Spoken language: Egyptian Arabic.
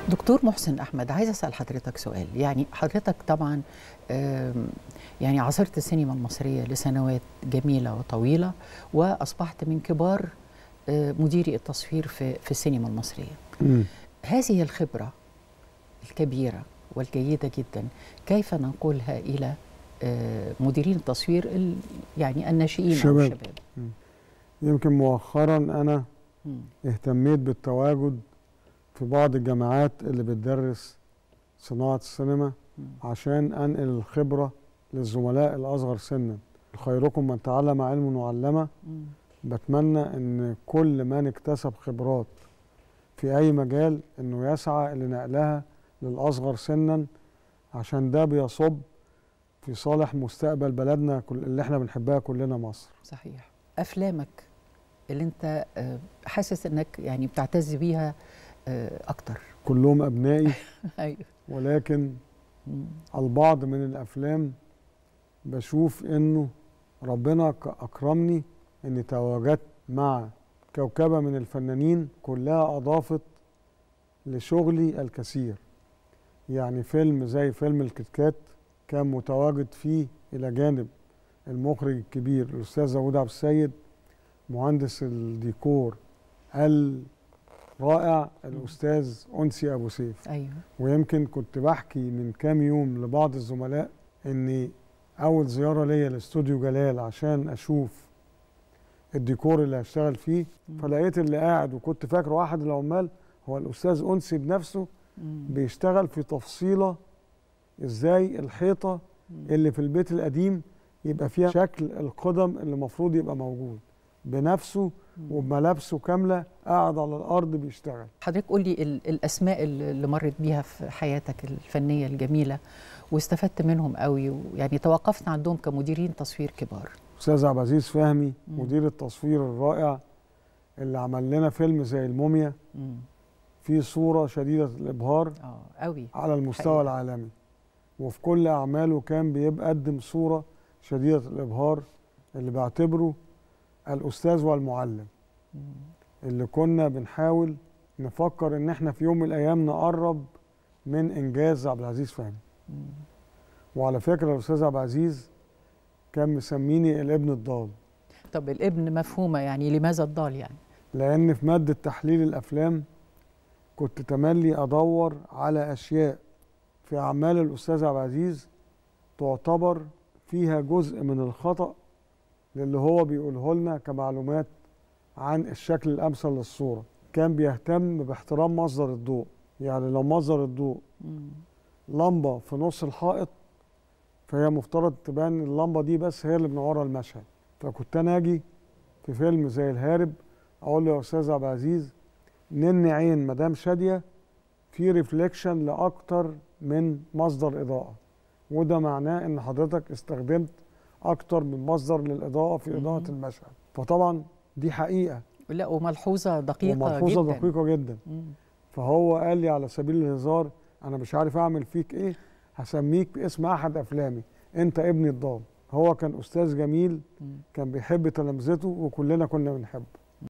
دكتور محسن احمد عايز اسال حضرتك سؤال يعني حضرتك طبعا يعني عاصرت السينما المصريه لسنوات جميله وطويله واصبحت من كبار مديري التصوير في في السينما المصريه مم. هذه الخبره الكبيره والجيده جدا كيف ننقلها الى مديرين التصوير ال- يعني الناشئين او الشباب. الشباب يمكن مؤخرا انا مم. اهتميت بالتواجد في بعض الجامعات اللي بتدرس صناعة السينما مم. عشان أنقل الخبرة للزملاء الأصغر سنا خيركم من تعلم علم وعلمه مم. بتمنى ان كل من اكتسب خبرات في اي مجال انه يسعى لنقلها للاصغر سنا عشان ده بيصب في صالح مستقبل بلدنا كل- اللي احنا بنحبها كلنا مصر صحيح افلامك اللي انت آه، حاسس انك يعني بتعتز بيها آه، اكتر كلهم ابنائي ايوه ولكن مم. البعض من الافلام بشوف انه ربنا ك- اكرمني اني تواجدت مع كوكبه من الفنانين كلها اضافت لشغلي الكثير يعني فيلم زي فيلم الكتكات كان متواجد فيه الى جانب المخرج الكبير الاستاذ داوود عبد السيد مهندس الديكور الرائع الاستاذ انسي ابو سيف ايوه ويمكن كنت بحكي من كام يوم لبعض الزملاء اني اول زياره ليا لاستوديو جلال عشان اشوف الديكور اللي هشتغل فيه مم. فلقيت اللي قاعد وكنت فاكره واحد العمال هو الاستاذ انسي بنفسه مم. بيشتغل في تفصيله ازاي الحيطه مم. اللي في البيت القديم يبقى فيها شكل القدم اللي المفروض يبقى موجود بنفسه مم. وبملابسه كامله قاعد على الارض بيشتغل حضرتك قول لي ال- الاسماء اللي اللي مرت بيها في حياتك الفنيه الجميله واستفدت منهم قوي ويعني توقفت عندهم كمديرين تصوير كبار استاذ عبد العزيز فهمي مم. مدير التصوير الرائع اللي عمل لنا فيلم زي الموميا مم. فيه صوره شديده الابهار اه قوي على المستوى حقيقة. العالمي وفي كل اعماله كان بيقدم صوره شديده الابهار اللي بعتبره الاستاذ والمعلم مم. اللي كنا بنحاول نفكر ان احنا في يوم من الايام نقرب من انجاز عبد العزيز فهمي مم. وعلى فكره الاستاذ عبد العزيز كان مسميني الابن الضال طب الابن مفهومه يعني لماذا الضال يعني لان في ماده تحليل الافلام كنت تملي ادور على اشياء في اعمال الاستاذ عبد العزيز تعتبر فيها جزء من الخطا للي هو بيقوله لنا كمعلومات عن الشكل الامثل للصوره كان بيهتم باحترام مصدر الضوء يعني لو مصدر الضوء مم. لمبه في نص الحائط فهي مفترض تبان اللمبه دي بس هي اللي منوره المشهد فكنت انا اجي في فيلم زي الهارب اقول له يا استاذ عبد العزيز نن عين مدام شاديه في ريفليكشن لاكتر من مصدر اضاءه وده معناه ان حضرتك استخدمت اكتر من مصدر للاضاءه في اضاءه مم. المشهد فطبعا دي حقيقه لا وملحوظه دقيقه وملحوظه جدا دقيقه جدا مم. فهو قال لي على سبيل الهزار انا مش عارف اعمل فيك ايه هسميك باسم احد افلامي انت ابني الضال هو كان استاذ جميل مم. كان بيحب تلامذته وكلنا كنا بنحبه